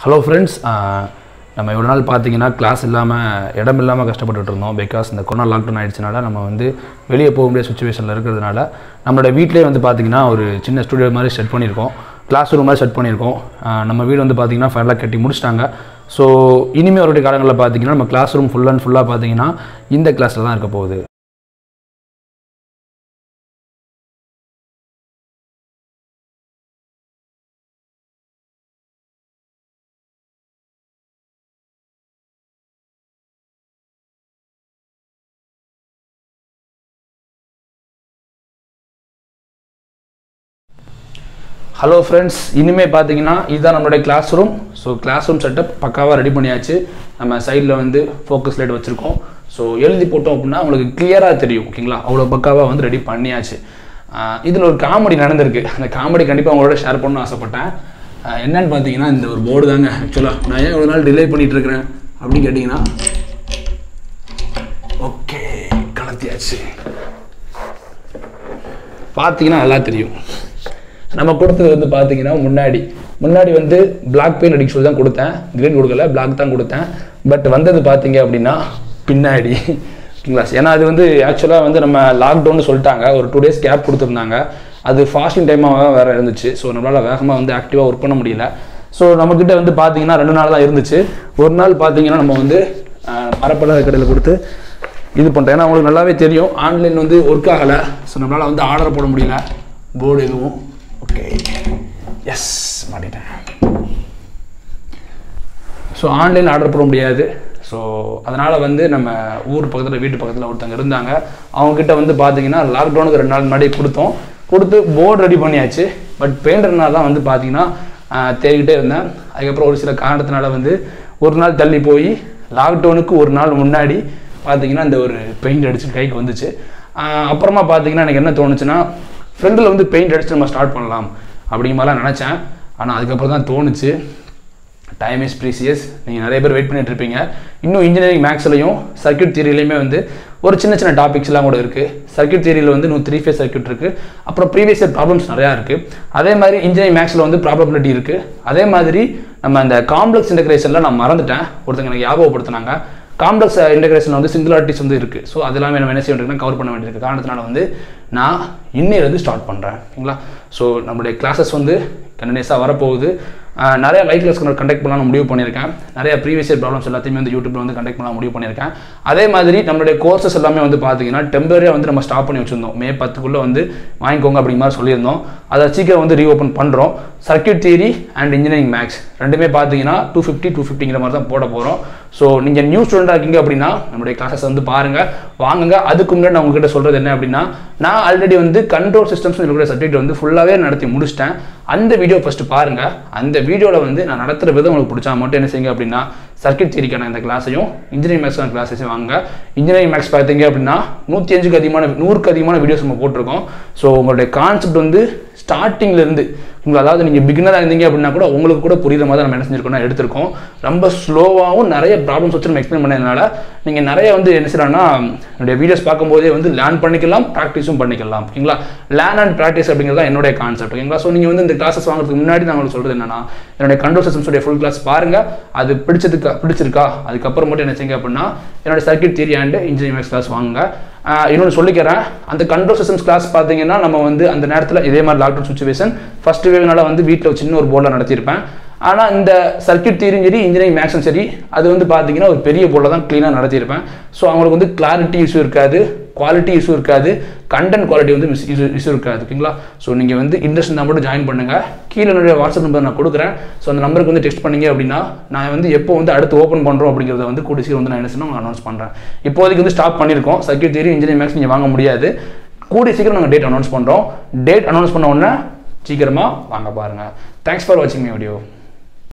hello friends நம்ம இவ்வளோ நாள் பார்த்தீங்கன்னா கிளாஸ் இல்லாமல் இடம் இல்லாமல் கஷ்டப்பட்டுட்டு இருந்தோம் பிகாஸ் இந்த கொரோனா லாக்டவுன் ஆயிடுச்சுனால நம்ம வந்து வெளியே போக முடியாத சுச்சுவேஷனில் இருக்கிறதுனால நம்மளோட வீட்டிலே வந்து பார்த்தீங்கன்னா ஒரு சின்ன ஸ்டுடியோ மாதிரி செட் பண்ணியிருக்கோம் கிளாஸ் ரூம் மாதிரி செட் பண்ணியிருக்கோம் ஆஹ் நம்ம வீடு வந்து பார்த்தீங்கன்னா ஃபைனலாக கட்டி முடிச்சிட்டாங்க ஸோ இனிமேல் அவருடைய காலங்களில் பார்த்தீங்கன்னா நம்ம கிளாஸ் ரூம் ஃபுல் அண்ட் ஃபுல்லாக பார்த்தீங்கன்னா இந்த கிளாஸில் தான் இருக்க போகுது ஹலோ ஃப்ரெண்ட்ஸ் இனிமேல் பார்த்தீங்கன்னா இதுதான் நம்மளுடைய class room so class room setup பக்காவாக ரெடி பண்ணியாச்சு நம்ம சைடில் வந்து ஃபோக்கஸ் லைட் வச்சுருக்கோம் ஸோ எழுதி போட்டோம் அப்படின்னா உங்களுக்கு கிளியராக தெரியும் ஓகேங்களா அவ்வளோ பக்காவாக வந்து ரெடி பண்ணியாச்சு இதில் ஒரு காமெடி நடந்திருக்கு அந்த காமெடி கண்டிப்பாக உங்களோட ஷேர் பண்ணணும்னு ஆசைப்பட்டேன் ஆஹ் என்னன்னு பார்த்தீங்கன்னா இந்த ஒரு போர்டு தாங்க ஆக்சுவலாக நான் ஏன் இவ்வளோ நாள் டிலே பண்ணிட்டு இருக்கிறேன் அப்படின்னு கேட்டிங்கன்னா ஓகே கலத்தியாச்சு பார்த்தீங்கன்னா நல்லா தெரியும் நம்ம கொடுத்தது வந்து பார்த்தீங்கன்னா முன்னாடி முன்னாடி வந்து பிளாக் பெயிண்ட் அடிக்க சொல்லி தான் கொடுத்தேன் க்ரீன் கொடுக்கல பிளாக் தான் கொடுத்தேன் பட் வந்தது பார்த்தீங்க அப்படின்னா பின்னாடி ஓகேங்களா ஏன்னா அது வந்து ஆக்சுவலாக வந்து நம்ம லாக்டவுன் சொல்லிட்டாங்க ஒரு டூ டேஸ் கேப் கொடுத்துருந்தாங்க அது ஃபாஸ்டிங் டைமாக வேறு இருந்துச்சு ஸோ நம்மளால் வேகமாக வந்து ஆக்டிவாக ஒர்க் பண்ண முடியல ஸோ நம்மக்கிட்ட வந்து பார்த்தீங்கன்னா ரெண்டு நாள் தான் இருந்துச்சு ஒரு நாள் பார்த்தீங்கன்னா நம்ம வந்து ஆஹ், மரப்பலகை கடையில் கொடுத்து இது பண்ணுறேன் ஏன்னா உங்களுக்கு நல்லாவே தெரியும் ஆன்லைன் வந்து ஒர்க் ஆகலை ஸோ நம்மளால் வந்து ஆர்டர் போட முடியல போர்டு எதுவும் ஓகே எஸ் மாட்டிட்டேன் ஸோ ஆன்லைன் ஆர்டர் போட முடியாது ஸோ அதனால் வந்து நம்ம ஊர் பக்கத்தில் வீட்டு பக்கத்தில் ஒருத்தங்க இருந்தாங்க அவங்கக்கிட்ட வந்து பார்த்தீங்கன்னா லாக்டவுனுக்கு ரெண்டு நாள் முன்னாடி கொடுத்தோம் கொடுத்து போர்டு ரெடி பண்ணியாச்சு பட் பெயிண்டர்னால தான் வந்து பார்த்தீங்கன்னா ஆஹ், தேடிக்கிட்டே இருந்தேன் அதுக்கப்புறம் ஒரு சில காரணத்தினால வந்து ஒரு நாள் தள்ளி போய் லாக்டவுனுக்கு ஒரு நாள் முன்னாடி பார்த்தீங்கன்னா இந்த ஒரு பெயிண்ட் அடிச்சு கைக்கு வந்துச்சு ஆஹ், அப்புறமா பார்த்தீங்கன்னா எனக்கு என்ன தோணுச்சுன்னா ஃப்ரெண்டில் வந்து பெயிண்ட் அடிச்சு நம்ம ஸ்டார்ட் பண்ணலாம் அப்படிங்கிற மாதிரிலாம் நினச்சேன் ஆனால் அதுக்கப்புறம் தான் தோணுச்சு டைம் இஸ் ப்ரீசியஸ் நீங்கள் நிறைய பேர் வெயிட் பண்ணிட்டு இருப்பீங்க இன்னும் இன்ஜினியரிங் மேக்ஸ்லையும் சர்க்யூட் தியரிலையுமே வந்து ஒரு சின்ன சின்ன டாபிக்ஸ்லாம் கூட இருக்குது சர்க்யூட் தியரியில் வந்து இன்னும் த்ரீ ஃபேஸ் சர்க்யூட் இருக்குது அப்புறம் ப்ரீவியஸ் இயர் ப்ராப்ளம்ஸ் நிறையா இருக்குது அதே மாதிரி இன்ஜினியரிங் மேக்ஸில் வந்து ப்ராபபிலிட்டி இருக்குது அதே மாதிரி நம்ம அந்த காம்ப்ளெக்ஸ் இன்டகிரேஷனில் நான் மறந்துட்டேன் ஒருத்தங்க எனக்கு ஞாபகப்படுத்தினாங்க காம்ப்ளெக்ஸ் இன்டகிரேஷன் வந்து சிங்குலாரிட்டிஸ் வந்து இருக்குது ஸோ அது எல்லாமே நம்ம என்ன செய்ய வேண்டியிருக்குன்னா கவர் பண்ண வேண்டியிருக்கு காரணத்தினால வந்து நான் இன்னையிலேருந்து ஸ்டார்ட் பண்ணுறேன் ஓகேங்களா ஸோ நம்மளுடைய கிளாஸஸ் வந்து கண்டினியூஸாக வரப்போகுது ஆஹ் நிறைய லைட் கிளாஸ் கண்டக்ட் பண்ணலாம் முடிவு பண்ணியிருக்கேன் நிறைய ப்ரீவியஸ் இயர் ப்ராப்ளம்ஸ் எல்லாத்தையுமே வந்து யூடியூப்ல வந்து கண்டக்ட் பண்ணலாம் முடிவு பண்ணியிருக்கேன் அதே மாதிரி நம்மளுடைய கோர்சஸ் எல்லாமே வந்து பார்த்தீங்கன்னா டெம்பரரியாக வந்து நம்ம ஸ்டாப் பண்ணி வச்சிருந்தோம் மே பத்துக்குள்ளே வந்து வாங்கிக்கோங்க அப்படிங்கிற மாதிரி சொல்லியிருந்தோம் அதை சீக்கிரம் வந்து ரீஓப்பன் பண்ணுறோம் circuit theory and engineering maths ரெண்டுமே பார்த்தீங்கன்னா டூ ஃபிஃப்டி டூ ஃபிஃப்டிங்கிற மாதிரி தான் போட போகிறோம் ஸோ நீங்கள் நியூ ஸ்டூடெண்டாக இருக்கீங்க அப்படின்னா நம்மளுடைய கிளாஸஸ் வந்து பாருங்கள் வாங்குங்க அதுக்கு முன்னாடி நான் உங்ககிட்ட சொல்கிறது என்ன அப்படின்னா நான் ஆல்ரெடி வந்து கண்ட்ரோல் சிஸ்டம்ஸ் இருக்கிற சப்ஜெக்ட் வந்து ஃபுல்லாகவே நடத்தி முடிச்சிட்டேன் அந்த வீடியோ ஃபஸ்ட்டு பாருங்கள் அந்த வீடியோவில் வந்து நான் நடத்துகிற விதம் உங்களுக்கு பிடிச்சா மட்டும் என்ன செய்யுங்க அப்படின்னா சர்க்யூட் தியரிக்கான இந்த கிளாஸையும் இன்ஜினியரிங் மேக்ஸான கிளாஸஸையும் வாங்க இன்ஜினியரிங் மேக்ஸ் பார்த்தீங்க அப்படின்னா நூற்றி அஞ்சுக்கு அதிகமான நூறுக்கு அதிகமான வீடியோஸ் நம்ம போட்டிருக்கோம் ஸோ உங்களுடைய கான்செப்ட் வந்து ஸ்டார்டிங்ல இருந்து உங்களுக்கு அதாவது நீங்கள் பிகினராக இருந்தீங்க அப்படின்னா கூட உங்களுக்கு கூட புரியுற மாதிரி நம்ம என்ன செஞ்சிருக்கோம்னா எடுத்திருக்கோம் ரொம்ப ஸ்லோவாகவும் நிறைய ப்ராப்ளம்ஸ் வச்சு நம்ம எக்ஸ்பிளைன் பண்ணதுனால நீங்கள் நிறைய வந்து என்ன செய்யலாம்னா என்னுடைய வீடியோஸ் பார்க்கும்போதே வந்து லேர்ன் பண்ணிக்கலாம் ப்ராக்டிஸும் பண்ணிக்கலாம் ஓகேங்களா லேர்ன் அண்ட் ப்ராக்டிஸ் அப்படிங்கிறது தான் என்னுடைய கான்செப்ட் ஓகேங்களா ஸோ நீங்கள் வந்து இந்த கிளாஸஸ் வாங்குறதுக்கு முன்னாடி நான் உங்களுக்கு சொல்கிறது என்னன்னா என்னுடைய கண்ட்ரோல் சிஸ்டம்ஸுடைய ஃபுல் கிளாஸ் பாருங்க அது பிடிச்சதுக்கு பிடிச்சிருக்கா அதுக்கப்புறம் மட்டும் என்ன செய்யுங்க அப்படின்னா என்னோட circuit theory and engineering maths class வாங்குங்க ஆஹ் இன்னொன்று சொல்லிக்கிறேன் அந்த கண்ட்ரோல் சிஸ்டம்ஸ் கிளாஸ் பார்த்தீங்கன்னா நம்ம வந்து அந்த நேரத்தில் இதே மாதிரி லாக்டவுன் சுச்சுவேஷன் ஃபர்ஸ்ட் வேவ்னால வந்து வீட்டில் சின்ன ஒரு போர்டில் நடத்தியிருப்பேன் ஆனால் இந்த சர்க்யூட் தியரியும் சரி இன்ஜினியரிங் மேக்ஸும் சரி அது வந்து பார்த்தீங்கன்னா ஒரு பெரிய போர்டில் தான் க்ளீனாக நடத்தியிருப்பேன் ஸோ அவங்களுக்கு வந்து கிளாரிட்டி இஷ்யூ இருக்காது குவாலிட்டி இஷ்யூ இருக்காது கண்டென்ட் குவாலிட்டி வந்து மிஸ் இஷ்யூ இஷ்யூ இருக்காது ஓகேங்களா ஸோ நீங்கள் வந்து இன்ட்ரெஸ்ட் இருந்தால் மட்டும் ஜாயின் பண்ணுங்கள் கீழே என்னுடைய வாட்ஸ்அப் நம்பர் நான் கொடுக்குறேன் ஸோ அந்த நம்பருக்கு வந்து டெக்ஸ்ட் பண்ணீங்க அப்படின்னா நான் வந்து எப்போ வந்து அடுத்து ஓப்பன் பண்ணுறோம் அப்படிங்கிறத வந்து கூடிய சீக்கிரம் வந்து நான் என்ன செய்யணும் அனௌன்ஸ் பண்ணுறேன் இப்போதைக்கு வந்து ஸ்டாப் பண்ணியிருக்கோம் சர்க்யூட் தியரி இன்ஜினியரிங் மேக்ஸ் நீங்கள் வாங்க முடியாது கூடிய சீக்கிரம் நாங்கள் டேட் அனௌன்ஸ் பண்ணுறோம் டேட் அனௌன்ஸ் பண்ண உடனே சீக்கிரமாக வாங்க பாருங்கள் தேங்க்ஸ் ஃபார் வாட்சிங் மை வீடியோ